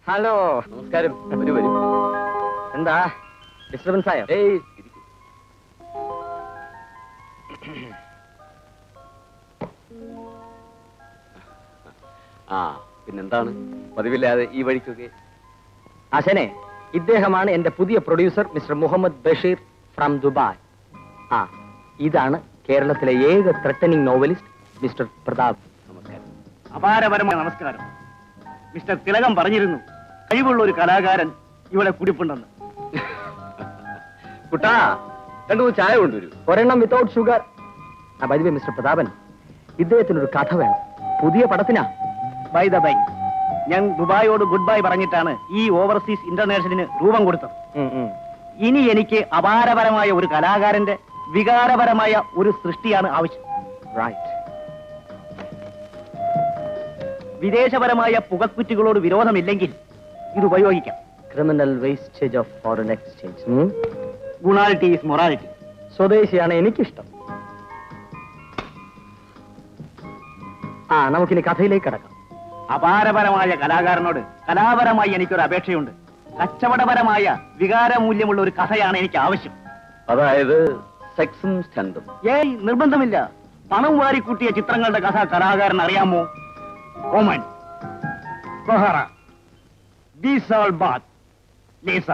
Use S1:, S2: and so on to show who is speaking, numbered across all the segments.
S1: Hello
S2: നമസ്കാരം വരൂ വരൂ
S1: എന്താ ഡിസ്റ്റർബൻസ് ആയോ
S2: ഏയ് ഇരിക്കൂ. ആ പിന്നെന്താണ് പതിവില്ലാതെ ഈ വഴിക്കൊക്കെ
S1: ആശനെ ഇദ്ദേഹമാണ് എന്റെ പുതിയ producer mister Muhammad Basheer from Dubai ആ ഇതാണ് കേരളത്തിലെ ഏക ത്രട്ടനിങ് നോവലിസ്റ്റ് മിസ്റ്റർ പ്രതാപ്
S2: നമസ്കാരം
S3: അപാരപരമായ നമസ്കാരം മിസ്റ്റർ തിലകം പറഞ്ഞിരുന്നു കഴിവുള്ള ഒരു കലാകാരൻ ഇവിടെ കുടിപ്പുണ്ടെന്ന്
S2: കുട്ടാ രണ്ടു മൂന്ന് ചായ കൊണ്ടുവരൂ
S1: ഒരെണ്ണം വിത്തൗട്ട് ഷുഗർ ആ ബൈ മിസ്റ്റർ പ്രതാപൻ ഇദ്ദേഹത്തിന് ഒരു കഥ വേണം പുതിയ പടത്തിനാ
S3: ബൈ ദ ബൈ ഞാൻ ദുബായോട് ഗുഡ് ബൈ പറഞ്ഞിട്ടാണ് ഈ ഓവർസീസ് ഇന്റർനാഷണലിന് രൂപം കൊടുത്തത്
S1: ഉം, ഉം.
S3: ഇനി എനിക്ക് അപാരപരമായ ഒരു കലാകാരന്റെ വികാരപരമായ ഒരു സൃഷ്ടിയാണ് ആവശ്യം
S1: റൈറ്റ്
S3: വിദേശപരമായ പുകക്കുറ്റുകളോട് വിരോധമില്ലെങ്കിൽ ഇത് ഉപയോഗിക്കാം
S1: criminal wastage of foreign exchange
S3: ഗുണാലിറ്റി ഈസ് മൊറാലിറ്റി
S1: സ്വദേശിയാണ് എനിക്കിഷ്ടം ആ നമുക്കിനി കഥയിലേക്ക് കിടക്കാം
S3: അപാരപരമായ കലാകാരനോട് കലാപരമായി എനിക്കൊരു അപേക്ഷയുണ്ട് കച്ചവടപരമായ വികാരമൂല്യമുള്ള ഒരു കഥയാണ് എനിക്ക് ആവശ്യം
S2: അതായത് സെക്സും സ്റ്റണ്ടും
S3: ഏയ് നിർബന്ധമില്ല പണം വാരിക്കൂട്ടിയ ചിത്രങ്ങളുടെ കഥ കലാകാരൻ അറിയാമോ ഓമൻ കൊഹറ ബീസാൾ ബാത്ത് ലേസ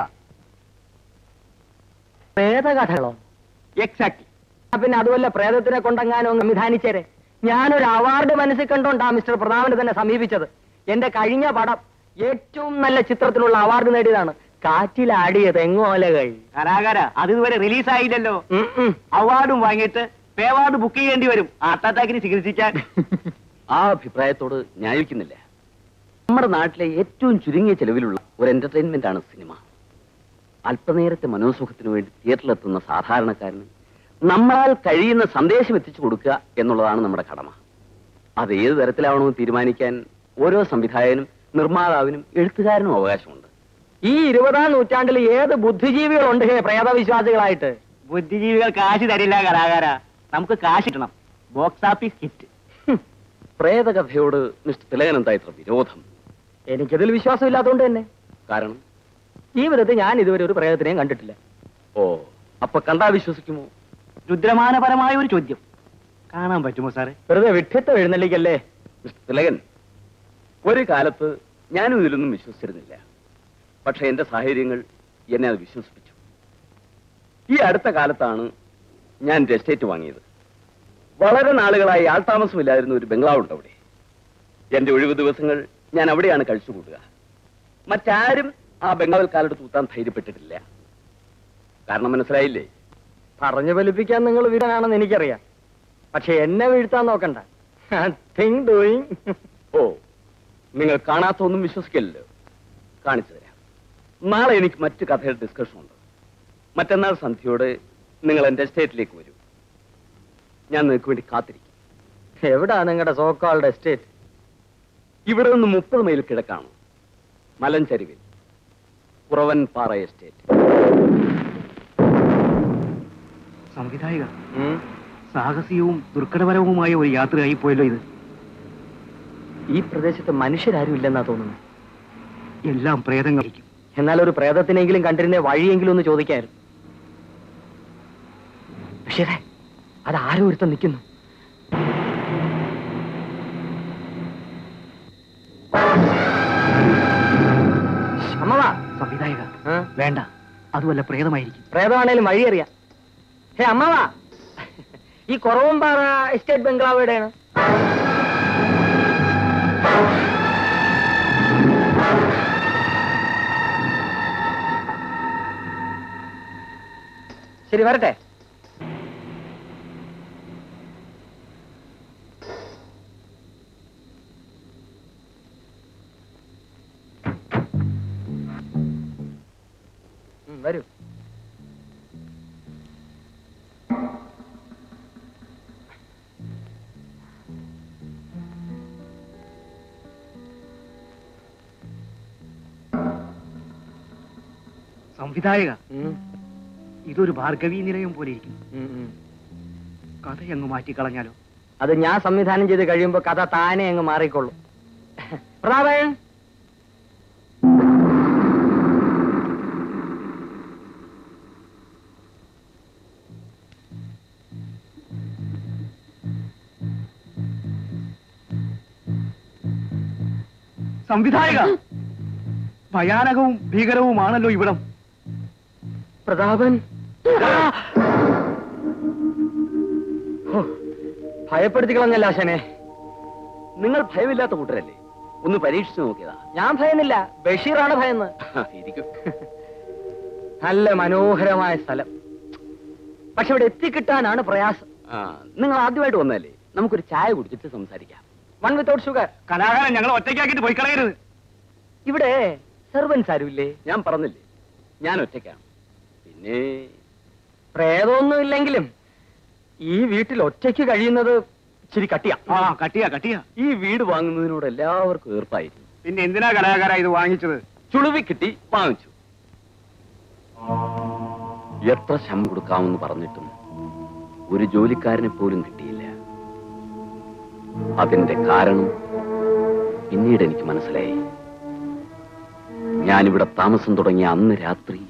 S1: പ്രേതകഥകളോ
S3: എക്സാക്ട്
S1: ആ, പിന്നെ അതുമല്ല പ്രേതത്തിനെ കൊണ്ടെങ്ങാനും അങ്ങ് സംവിധാനിച്ചേരെ ഞാനൊരു അവാർഡ് മനസ്സിൽ കണ്ടോണ്ടാ മിസ്റ്റർ പ്രതാപനെ തന്നെ സമീപിച്ചത് എന്റെ കഴിഞ്ഞ പടം ഏറ്റവും നല്ല ചിത്രത്തിനുള്ള അവാർഡ് നേടിയതാണ് കാറ്റിലാടിയ തെങ്ങോലകൾ
S3: കലാകാര അത് ഇതുവരെ റിലീസ് ആയില്ലല്ലോ
S1: ഉം, ഉം.
S3: അവാർഡും വാങ്ങിയിട്ട് പേ അവാർഡ് ബുക്ക് ചെയ്യേണ്ടി വരും ഹാർട്ട് അറ്റാക്കിന് ചികിത്സിക്കാൻ
S2: ആ അഭിപ്രായത്തോട് ന്യായിക്കുന്നില്ല നമ്മുടെ നാട്ടിലെ ഏറ്റവും ചുരുങ്ങിയ ചെലവിലുള്ള ഒരു എന്റർടൈൻമെന്റ് ആണ് സിനിമ അല്പനേരത്തെ മനോസുഖത്തിന് വേണ്ടി തിയേറ്ററിലെത്തുന്ന സാധാരണക്കാരന് നമ്മളാൽ കഴിയുന്ന സന്ദേശം എത്തിച്ചു കൊടുക്കുക എന്നുള്ളതാണ് നമ്മുടെ കടമ അത് ഏത് തരത്തിലാവണമെന്ന് തീരുമാനിക്കാൻ ഓരോ സംവിധായകനും നിർമ്മാതാവിനും എഴുത്തുകാരനും അവകാശമുണ്ട്
S1: ഈ ഇരുപതാം നൂറ്റാണ്ടിൽ ഏത് ബുദ്ധിജീവികളുണ്ട് ഹേ പ്രേതവിശ്വാസികളായിട്ട്
S3: ബുദ്ധിജീവികൾ കാശ് തരില്ല കലാകാര നമുക്ക് കാശ് കിട്ടണം ബോക്സ് ഓഫീസ് ഹിറ്റ്
S1: ഹും.
S2: പ്രേതകഥയോട് മിസ്റ്റർ തിലകൻ എന്താ ഇത്ര വിരോധം
S1: എനിക്കതിൽ വിശ്വാസമില്ലാത്തതുകൊണ്ട് തന്നെ
S2: കാരണം
S1: ജീവിതത്തിൽ ഞാൻ ഇതുവരെ ഒരു പ്രേതത്തിനെയും കണ്ടിട്ടില്ല
S2: ഓ അപ്പൊ കണ്ടാ വിശ്വസിക്കുമോ
S3: രുദ്രമാനപരമായ ഒരു ചോദ്യം കാണാൻ പറ്റുമോ സാറേ
S1: വെറുതെ വിഡ്ഢിത്തം എഴുന്നള്ളിക്കല്ലേ
S2: മിസ്റ്റർ തിലകൻ ഒരു കാലത്ത് ഞാനും ഇതിലൊന്നും വിശ്വസിച്ചിരുന്നില്ല പക്ഷെ എന്റെ സാഹചര്യങ്ങൾ എന്നെ അത് വിശ്വസിപ്പിച്ചു ഈ അടുത്ത കാലത്താണ് ഞാൻ എന്റെ എസ്റ്റേറ്റ് വാങ്ങിയത് വളരെ നാളുകളായി ആൾതാമസമില്ലായിരുന്ന ഒരു ബംഗ്ലാവുണ്ട് അവിടെ എന്റെ ഒഴിവ് ദിവസങ്ങൾ ഞാൻ അവിടെയാണ് കഴിച്ചുകൂട്ടുക മറ്റാരും ആ ബംഗ്ലാവിൽ കാലെടുത്ത് കൂത്താൻ ധൈര്യപ്പെട്ടിട്ടില്ല കാരണം മനസ്സിലായില്ലേ
S1: പറഞ്ഞു ഫലിപ്പിക്കാൻ നിങ്ങൾ വീടനാണെന്ന് എനിക്കറിയാം പക്ഷെ എന്നെ വീഴ്ത്താൻ നോക്കണ്ട തിങ് ഡൂയിങ്
S2: ഓ നിങ്ങൾ കാണാത്ത ഒന്നും വിശ്വസിക്കില്ലല്ലോ കാണിച്ചു തരാം നാളെ എനിക്ക് മറ്റു കഥയുടെ ഡിസ്കഷൻ ഉണ്ട് മറ്റന്നാൾ സന്ധ്യയോടെ നിങ്ങൾ എന്റെ എസ്റ്റേറ്റിലേക്ക് വരൂ ഞാൻ നിങ്ങൾക്ക് വേണ്ടി കാത്തിരിക്കും
S1: എവിടാ നിങ്ങളുടെ സോക്കാളുടെ എസ്റ്റേറ്റ്
S2: ഇവിടെ നിന്ന് മുപ്പത് മൈൽ കിഴക്കാണ് മലഞ്ചരിവിൽ കുറവൻ പാറ എസ്റ്റേറ്റ്
S3: സംവിധായക സാഹസികവും ദുർഘടപരവുമായ ഒരു യാത്രയായി പോയല്ലോ ഇത്
S1: ഈ പ്രദേശത്ത് മനുഷ്യരാരും ഇല്ലെന്നാ തോന്നുന്നു
S3: എല്ലാം പ്രേതങ്ങളായിരിക്കും
S1: എന്നാൽ ഒരു പ്രേതത്തിനെങ്കിലും കണ്ടിരുന്ന വഴിയെങ്കിലും ഒന്ന് ചോദിക്കായിരുന്നു പക്ഷേ അത് ആരോ ഒരുത്തം നിൽക്കുന്നു അമ്മവാ
S3: സംവിധായക
S1: ആ?
S3: വേണ്ട അതുമല്ല പ്രേതമായിരിക്കും
S1: പ്രേതമാണേലും വഴി അറിയാം ഹേ അമ്മവാ ഈ കുറവമ്പാറ എസ്റ്റേറ്റ് ബംഗ്ലാവ് എവിടെയാണ് ശരി വരട്ടെ ഉം, വരൂ
S3: സംവിധായക
S1: ഉം,
S3: ഇതൊരു ഭാർഗവീ നിലയം പോലെ ഇരിക്കും
S1: ഉം, ഉം.
S3: കഥയങ്ങ് മാറ്റിക്കളഞ്ഞാലോ
S1: അത് ഞാൻ സംവിധാനം ചെയ്ത് കഴിയുമ്പോ കഥ താനെ അങ്ങ് മാറിക്കൊള്ളും പ്രതാപൻ
S3: സംവിധായക ഭയാനകവും ഭീകരവുമാണല്ലോ ഇവിടം
S1: പ്രതാപൻ ഹോ, ഭയപ്പെടുത്തി കളഞ്ഞല്ല ആശാനെ
S2: നിങ്ങൾ ഭയമില്ലാത്ത കൂട്ടരല്ലേ ഒന്ന് പരീക്ഷിച്ചു നോക്കിയതാ
S1: ഞാൻ ഭയന്നില്ല ബഷീറാണ് ഭയന്ന്
S2: ഇരിക്കും
S1: നല്ല മനോഹരമായ സ്ഥലം പക്ഷെ ഇവിടെ എത്തിക്കിട്ടാനാണ് പ്രയാസം
S2: ആ നിങ്ങൾ ആദ്യമായിട്ട് വന്നല്ലേ നമുക്കൊരു ചായ കുടിച്ചിട്ട് സംസാരിക്കാം
S1: വൺ വിത്തൗട്ട് ഷുഗർ
S3: കലാകാരൻ ഞങ്ങൾ ഒറ്റയ്ക്കാക്കിട്ട് പോയി കളയരുത്
S1: ഇവിടെ സെർവൻസ് ആരുമില്ലേ
S2: ഞാൻ പറഞ്ഞില്ലേ ഞാൻ ഒറ്റയ്ക്കാണ് പിന്നെ
S1: പ്രേതമൊന്നും ഇല്ലെങ്കിലും ഈ വീട്ടിൽ ഒറ്റയ്ക്ക് കഴിയുന്നത് ഇച്ചിരി കട്ടിയാ
S3: ആ കട്ടിയ കട്ടിയ
S2: ഈ വീട് വാങ്ങുന്നതിനോട് എല്ലാവർക്കും ഏർപ്പായിരുന്നു
S3: പിന്നെ എന്തിനാ കലാകാര ഇത് വാങ്ങിച്ചത്
S2: ചുളുവി കിട്ടി വാങ്ങിച്ചു എത്ര ശമ്പളം കൊടുക്കാമെന്ന് പറഞ്ഞിട്ടും ഒരു ജോലിക്കാരനെ പോലും കിട്ടിയില്ല അതിന്റെ കാരണം പിന്നീട് എനിക്ക് മനസ്സിലായി ഞാനിവിടെ താമസം തുടങ്ങിയ അന്ന് രാത്രി